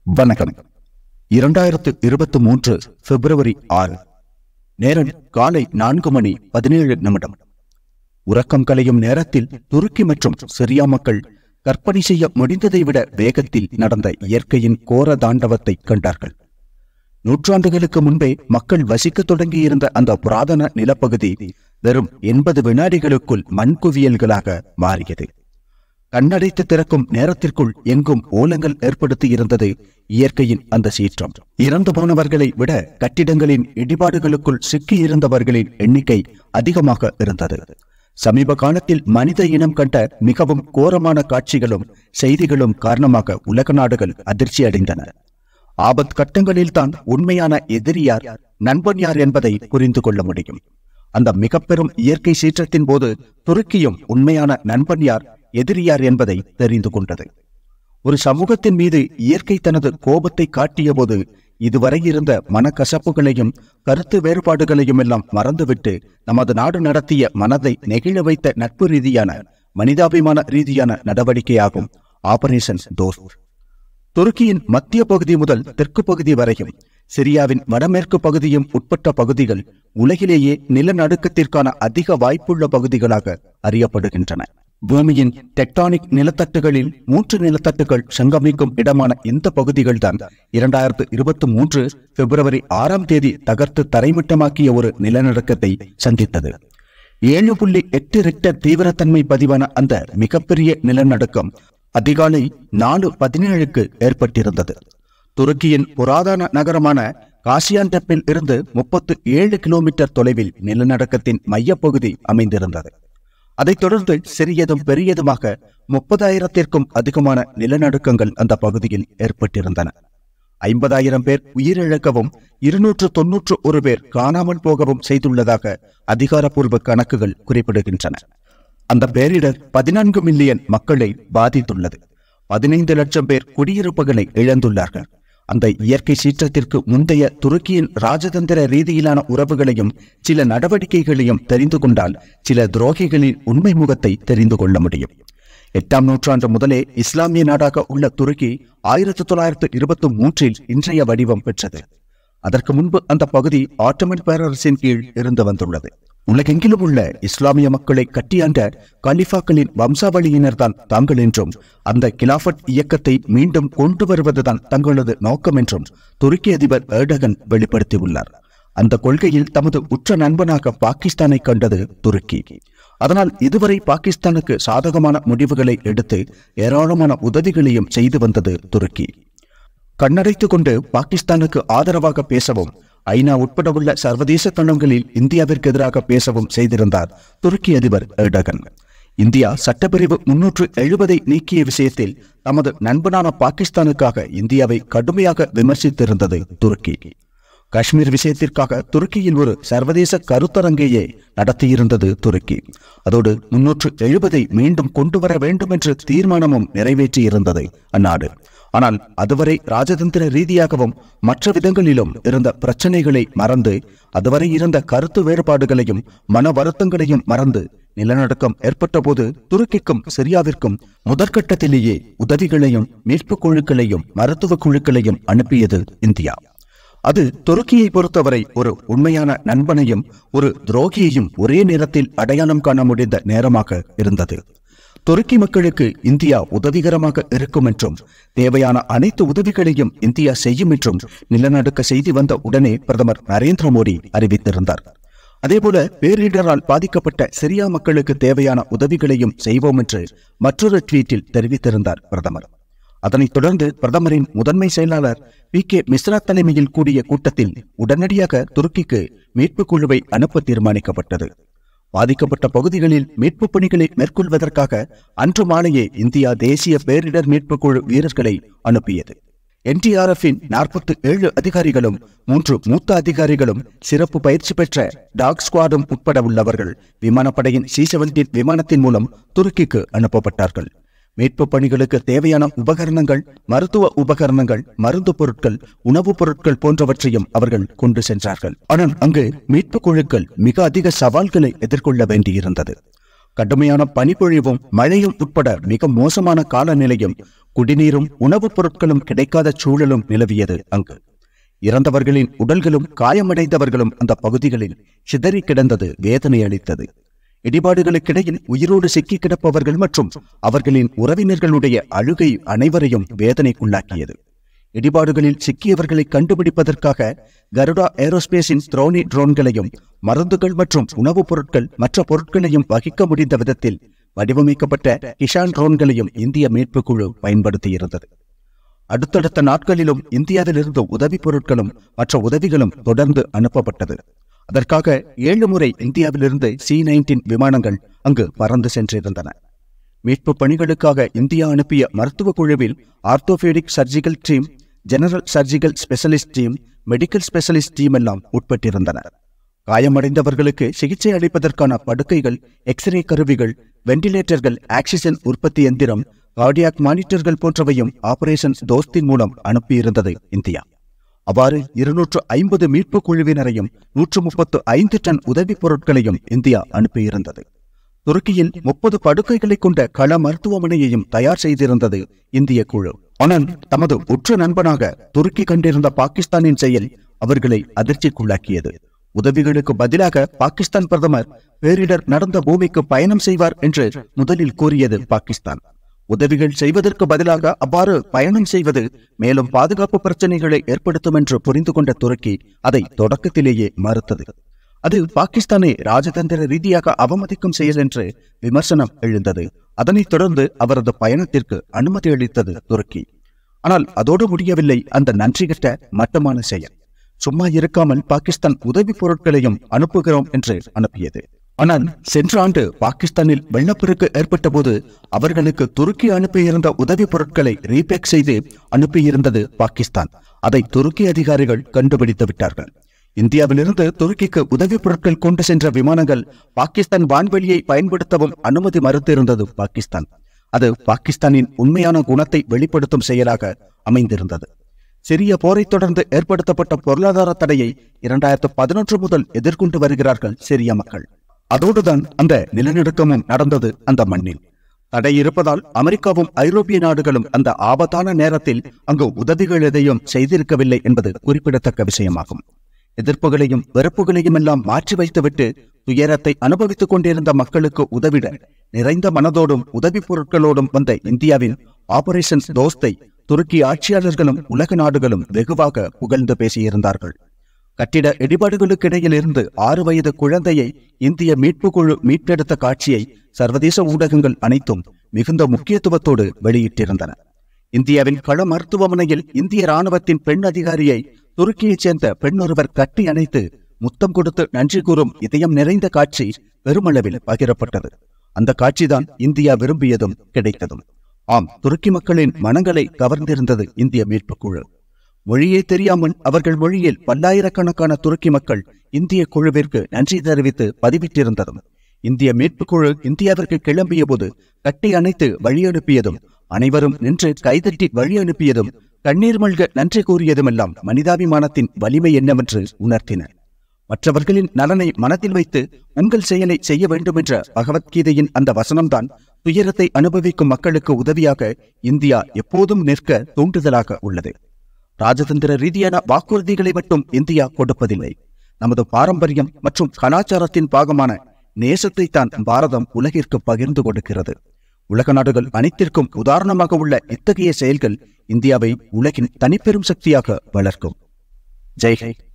வணக்கம் இரண்டாயிரத்து இருபத்தி மூன்று பிப்ரவரி ஆறு நேரம் காலை நான்கு மணி பதினேழு நிமிடம் உறக்கம் கலையும் நேரத்தில் துருக்கி மற்றும் சிரியா மக்கள் கற்பனை செய்ய முடிந்ததை விட வேகத்தில் நடந்த இயற்கையின் கோர தாண்டவத்தை கண்டார்கள் நூற்றாண்டுகளுக்கு முன்பே மக்கள் வசிக்கத் தொடங்கியிருந்த அந்த புராதன நிலப்பகுதி வெறும் எண்பது வினாடிகளுக்குள் மண் குவியல்களாக மாறியது கண்ணடைத்து திறக்கும் நேரத்திற்குள் எங்கும் ஓலங்கள் ஏற்படுத்தி இருந்தது இயற்கையின் அந்த சீற்றம் இறந்து போனவர்களை விட கட்டிடங்களின் இடிபாடுகளுக்குள் சிக்கியிருந்தவர்களின் எண்ணிக்கை அதிகமாக இருந்தது சமீப காலத்தில் மனித இனம் கண்ட மிகவும் கோரமான காட்சிகளும் செய்திகளும் காரணமாக உலக நாடுகள் அதிர்ச்சி அடைந்தன ஆபத் கட்டங்களில்தான் உண்மையான எதிரி யார் நண்பன் யார் என்பதை புரிந்து கொள்ள முடியும் அந்த மிக பெரும் இயற்கை சீற்றத்தின் போது துருக்கியும் உண்மையான நண்பன் யார் எதிரி யார் என்பதை தெரிந்து கொண்டது ஒரு சமூகத்தின் மீது இயற்கை தனது கோபத்தை காட்டிய போது இதுவரை இருந்த மனக்கசப்புகளையும் கருத்து வேறுபாடுகளையும் எல்லாம் மறந்துவிட்டு நமது நாடு நடத்திய மனதை நெகிழ வைத்த நட்பு ரீதியான மனிதாபிமான ரீதியான நடவடிக்கையாகும் ஆபரேஷன் தோஸ்த் துருக்கியின் மத்திய பகுதி முதல் தெற்கு பகுதி வரையும் சிரியாவின் வடமேற்கு பகுதியும் உட்பட்ட பகுதிகள் உலகிலேயே நிலநடுக்கத்திற்கான அதிக வாய்ப்புள்ள பகுதிகளாக அறியப்படுகின்றன பூமியின் டெக்டானிக் நிலத்தட்டுகளில் மூன்று நிலத்தட்டுகள் சங்கமிக்கும் இடமான இந்த பகுதிகள்தான் இரண்டாயிரத்து இருபத்தி மூன்று பிப்ரவரி ஆறாம் தேதி தகர்த்து தரைமட்டமாக்கிய ஒரு நிலநடுக்கத்தை சந்தித்தது ஏழு புள்ளி எட்டு ரிக்டர் தீவிரத்தன்மை பதிவான அந்த மிகப்பெரிய நிலநடுக்கம் அதிகாலை நாலு பதினேழுக்கு ஏற்பட்டிருந்தது துருக்கியின் புராதன நகரமான காசியான்டெப்பில் இருந்து முப்பத்து ஏழு கிலோமீட்டர் தொலைவில் நிலநடுக்கத்தின் மையப்பகுதி அமைந்திருந்தது அதைத் தொடர்ந்து சிறியதும் பெரியதுமாக முப்பதாயிரத்திற்கும் அதிகமான நிலநடுக்கங்கள் அந்த பகுதியில் ஏற்பட்டிருந்தன ஐம்பதாயிரம் பேர் உயிரிழக்கவும் இருநூற்று தொன்னூற்று ஒரு பேர் காணாமல் போகவும் செய்துள்ளதாக அதிகாரப்பூர்வ கணக்குகள் குறிப்பிடுகின்றன அந்த பேரிடர் பதினான்கு மில்லியன் மக்களை பாதித்துள்ளது பதினைந்து லட்சம் பேர் குடியிருப்புகளை இழந்துள்ளார்கள் அந்த இயற்கை சீற்றத்திற்கு முந்தைய துருக்கியின் ராஜதந்திர ரீதியிலான உறவுகளையும் சில நடவடிக்கைகளையும் தெரிந்து கொண்டால் சில துரோகிகளின் உண்மை முகத்தை தெரிந்து கொள்ள முடியும் எட்டாம் நூற்றாண்டு முதலே இஸ்லாமிய நாடாக உள்ள துருக்கி ஆயிரத்தி தொள்ளாயிரத்து இருபத்தி மூன்றில் இன்றைய வடிவம் பெற்றது அதற்கு முன்பு அந்த பகுதி ஆட்டோமன் பேரரசின் கீழ் இருந்து வந்துள்ளது உலகெங்கிலும் உள்ள இஸ்லாமிய மக்களை கட்டியாண்ட கலிஃபாக்களின் வம்சாவளியினர் தான் தாங்கள் என்றும் அந்த கிலாஃபட் இயக்கத்தை மீண்டும் கொண்டு வருவதுதான் தங்களது நோக்கம் என்றும் துருக்கி அதிபர் ஏர்டகன் வெளிப்படுத்தியுள்ளார் அந்த கொள்கையில் தமது உற்ற நண்பனாக பாகிஸ்தானை கண்டது துருக்கி அதனால் இதுவரை பாகிஸ்தானுக்கு சாதகமான முடிவுகளை எடுத்து ஏராளமான உதவிகளையும் செய்து வந்தது துருக்கி கண்ணடைத்துக் கொண்டு பாகிஸ்தானுக்கு ஆதரவாக பேசவும் ஐநா உட்பட உள்ள சர்வதேச தளங்களில் இந்தியாவிற்கு எதிராக பேசவும் செய்திருந்தார் துருக்கி அதிபர் எர்டகன் இந்தியா சட்டப்பிரிவு முன்னூற்று எழுபதை நீக்கிய விஷயத்தில் தமது நண்பனான பாகிஸ்தானுக்காக இந்தியாவை கடுமையாக விமர்சித்திருந்தது துருக்கி காஷ்மீர் விஷயத்திற்காக துருக்கியில் ஒரு சர்வதேச கருத்தரங்கையே நடத்தியிருந்தது துருக்கி அதோடு முன்னூற்று எழுபதை மீண்டும் கொண்டு வர வேண்டும் என்ற தீர்மானமும் நிறைவேற்றியிருந்தது அந்நாடு ஆனால் அதுவரை ராஜதந்திர ரீதியாகவும் மற்ற விதங்களிலும் இருந்த பிரச்சனைகளை மறந்து அதுவரை இருந்த கருத்து வேறுபாடுகளையும் மன வருத்தங்களையும் மறந்து நிலநடுக்கம் ஏற்பட்ட போது துருக்கிக்கும் சிரியாவிற்கும் முதற்கட்டத்திலேயே உதவிகளையும் மீட்பு குழுக்களையும் மருத்துவ குழுக்களையும் அனுப்பியது இந்தியா அது துருக்கியை பொறுத்தவரை ஒரு உண்மையான நண்பனையும் ஒரு துரோகியையும் ஒரே நேரத்தில் அடையாளம் காண முடிந்த நேரமாக இருந்தது துருக்கி மக்களுக்கு இந்தியா உதவிகரமாக இருக்கும் என்றும் தேவையான அனைத்து உதவிகளையும் இந்தியா செய்யும் என்றும் நிலநடுக்க செய்தி வந்த உடனே பிரதமர் நரேந்திர மோடி அறிவித்திருந்தார் அதேபோல பேரிடரால் பாதிக்கப்பட்ட சிரியா மக்களுக்கு தேவையான உதவிகளையும் செய்வோம் என்று மற்றொரு ட்வீட்டில் தெரிவித்திருந்தார் பிரதமர் அதனைத் தொடர்ந்து பிரதமரின் முதன்மை செயலாளர் பி கே மிஸ்ரா தலைமையில் கூடிய கூட்டத்தில் உடனடியாக துருக்கிக்கு மீட்பு குழுவை அனுப்ப தீர்மானிக்கப்பட்டது பாதிக்கப்பட்ட பகுதிகளில் மீட்பு பணிகளை மேற்கொள்வதற்காக அன்று மாலையே இந்தியா தேசிய பேரிடர் மீட்பு குழு வீரர்களை அனுப்பியது என்டிஆர்எஃபின் நாற்பத்தி ஏழு அதிகாரிகளும் மூன்று மூத்த அதிகாரிகளும் சிறப்பு பயிற்சி பெற்ற டாக் ஸ்குவாடும் உட்பட உள்ளவர்கள் விமானப்படையின் சி செவன்டீன் விமானத்தின் மூலம் துருக்கிக்கு அனுப்பப்பட்டார்கள் மீட்பு பணிகளுக்கு தேவையான உபகரணங்கள் மருத்துவ உபகரணங்கள் மருந்து பொருட்கள் உணவுப் பொருட்கள் போன்றவற்றையும் அவர்கள் கொண்டு சென்றார்கள் ஆனால் அங்கு மீட்பு குழுக்கள் மிக அதிக சவால்களை எதிர்கொள்ள வேண்டியிருந்தது கடுமையான பனிப்பொழிவும் மழையும் உட்பட மிக மோசமான காலநிலையும் குடிநீரும் உணவுப் பொருட்களும் கிடைக்காத சூழலும் நிலவியது அங்கு இறந்தவர்களின் உடல்களும் காயமடைந்தவர்களும் அந்த பகுதிகளில் சிதறி கிடந்தது வேதனை அளித்தது இடிபாடுகளுக்கிடையில் உயிரோடு சிக்கி கிடப்பவர்கள் மற்றும் அவர்களின் உறவினர்களுடைய அழுகை அனைவரையும் வேதனைக்குள்ளாக்கியது இடிபாடுகளில் சிக்கியவர்களை கண்டுபிடிப்பதற்காக கருடா ஏரோஸ்பேஸின் த்ரோனி ட்ரோன்களையும் மருந்துகள் மற்றும் உணவுப் பொருட்கள் மற்ற பொருட்களையும் வகிக்க முடிந்த விதத்தில் வடிவமைக்கப்பட்ட கிஷான் ட்ரோன்களையும் இந்திய மீட்புக் குழு பயன்படுத்தியிருந்தது அடுத்தடுத்த நாட்களிலும் இந்தியாவிலிருந்து உதவிப் பொருட்களும் மற்ற உதவிகளும் தொடர்ந்து அனுப்பப்பட்டது அதற்காக ஏழு முறை இந்தியாவிலிருந்து சி நைன்டீன் விமானங்கள் அங்கு பறந்து சென்றிருந்தன மீட்பு பணிகளுக்காக இந்தியா அனுப்பிய மருத்துவ குழுவில் orthopaedic surgical team general surgical specialist team medical specialist team எல்லாம் உட்பட்டிருந்தன காயமடைந்தவர்களுக்கு சிகிச்சை அளிப்பதற்கான படுக்கைகள் எக்ஸ்ரே கருவிகள் வெண்டிலேட்டர்கள் ஆக்சிஜன் உற்பத்தி எந்திரம் கார்டியாக் மானிட்டர்கள் போன்றவையும் ஆபரேஷன் தோஸ்தின் மூலம் அனுப்பியிருந்தது இந்தியா அவ்வாறு இருநூற்று ஐம்பது மீட்பு குழுவினரையும் நூற்று முப்பத்து ஐந்து டன் உதவிப் பொருட்களையும் இந்தியா அனுப்பியிருந்தது துருக்கியில் முப்பது படுக்கைகளை கொண்ட கள மருத்துவமனையையும் தயார் செய்திருந்தது இந்திய குழு ஆனால் தமது உற்ற நண்பனாக துருக்கி கண்டிருந்த பாகிஸ்தானின் செயல் அவர்களை அதிர்ச்சிக்குள்ளாக்கியது உதவிகளுக்கு பதிலாக பாகிஸ்தான் பிரதமர் பேரிடர் நடந்த பூமிக்கு பயணம் செய்வார் என்று முதலில் கூறியது பாகிஸ்தான் உதவிகள் செய்வதற்கு பதிலாக அவ்வாறு பயணம் செய்வது மேலும் பாதுகாப்பு பிரச்சனைகளை ஏற்படுத்தும் என்று புரிந்து கொண்ட துருக்கி அதை தொடக்கத்திலேயே மறுத்தது அது பாகிஸ்தானை ராஜதந்திர ரீதியாக அவமதிக்கும் செயல் என்று விமர்சனம் எழுந்தது அதனைத் தொடர்ந்து அவரது பயணத்திற்கு அனுமதி அளித்தது துருக்கி ஆனால் அதோடு முடியவில்லை அந்த நன்றிகட்ட மட்டமான செயல் சும்மா இருக்காமல் பாகிஸ்தான் உதவிப் பொருட்களையும் அனுப்புகிறோம் என்று அனுப்பியது ஆனால் சென்ற ஆண்டு பாகிஸ்தானில் வெள்ளப்பெருக்கு ஏற்பட்ட போது அவர்களுக்கு துருக்கி அனுப்பியிருந்த உதவிப் பொருட்களை ரீபேக் செய்து அனுப்பியிருந்தது பாகிஸ்தான் அதை துருக்கி அதிகாரிகள் கண்டுபிடித்து விட்டார்கள் இந்தியாவிலிருந்து துருக்கிக்கு உதவிப் பொருட்கள் கொண்டு சென்ற விமானங்கள் பாகிஸ்தான் வான்வெளியை பயன்படுத்தவும் அனுமதி மறுத்திருந்தது பாகிஸ்தான் அது பாகிஸ்தானின் உண்மையான குணத்தை வெளிப்படுத்தும் செயலாக அமைந்திருந்தது சிறிய போரை தொடர்ந்து ஏற்படுத்தப்பட்ட பொருளாதார தடையை இரண்டாயிரத்து பதினொன்று முதல் எதிர்கொண்டு வருகிறார்கள் சிரிய மக்கள் அதோடுதான் அந்த நிலநடுக்கமும் நடந்தது அந்த மண்ணில் தடை இருப்பதால் அமெரிக்காவும் ஐரோப்பிய நாடுகளும் அந்த ஆபத்தான நேரத்தில் அங்கு உதவிகள் எதையும் செய்திருக்கவில்லை என்பது குறிப்பிடத்தக்க விஷயமாகும் எதிர்ப்புகளையும் வெறுப்புகளையும் எல்லாம் மாற்றி வைத்துவிட்டு துயரத்தை அனுபவித்துக் கொண்டிருந்த மக்களுக்கு உதவிட நிறைந்த மனதோடும் உதவி பொருட்களோடும் வந்த இந்தியாவின் ஆபரேஷன் தோஸ்தை துருக்கி ஆட்சியாளர்களும் உலக நாடுகளும் வெகுவாக புகழ்ந்து பேசியிருந்தார்கள் கட்டிட இடிபாடுகளுக்கு இடையில் இருந்து ஆறு வயது குழந்தையை இந்திய மீட்புக் குழு மீட்டெடுத்த காட்சியை சர்வதேச ஊடகங்கள் அனைத்தும் மிகுந்த முக்கியத்துவத்தோடு வெளியிட்டிருந்தன இந்தியாவின் கள மருத்துவமனையில் இந்திய ராணுவத்தின் பெண் அதிகாரியை துருக்கியைச் சேர்ந்த பெண் ஒருவர் கட்டி அணைத்து முத்தம் கொடுத்து நன்றி கூறும் இதயம் நிறைந்த காட்சி பெருமளவில் பகிரப்பட்டது அந்த காட்சிதான் இந்தியா விரும்பியதும் கிடைத்ததும் ஆம் துருக்கி மக்களின் மனங்களை கவர்ந்திருந்தது இந்திய மீட்புக் குழு மொழியே தெரியாமல் அவர்கள் மொழியில் பல்லாயிரக்கணக்கான துருக்கி மக்கள் இந்திய குழுவிற்கு நன்றி தெரிவித்து பதிவிட்டிருந்ததும் இந்திய மீட்புக் குழு இந்தியாவிற்கு கிளம்பிய போது கட்டி அணைத்து வழி அனுப்பியதும் அனைவரும் நின்று கைதட்டி வழி அனுப்பியதும் கண்ணீர் மல்க நன்றி கூறியதுமெல்லாம் மனிதாபிமானத்தின் வலிமை என்னவென்று உணர்த்தின மற்றவர்களின் நலனை மனதில் வைத்து உங்கள் செயலை செய்ய வேண்டும் என்ற பகவத்கீதையின் அந்த வசனம்தான் துயரத்தை அனுபவிக்கும் மக்களுக்கு உதவியாக இந்தியா எப்போதும் நிற்க தூண்டுதலாக உள்ளது ராஜதந்திர ரீதியான வாக்குறுதிகளை மட்டும் இந்தியா கொடுப்பதில்லை நமது பாரம்பரியம் மற்றும் கலாச்சாரத்தின் பாகமான நேசத்தை தான் பாரதம் உலகிற்கு பகிர்ந்து கொடுக்கிறது உலக நாடுகள் அனைத்திற்கும் உதாரணமாக உள்ள இத்தகைய செயல்கள் இந்தியாவை உலகின் தனிப்பெரும் சக்தியாக வளர்க்கும் ஜெய் ஹிந்த்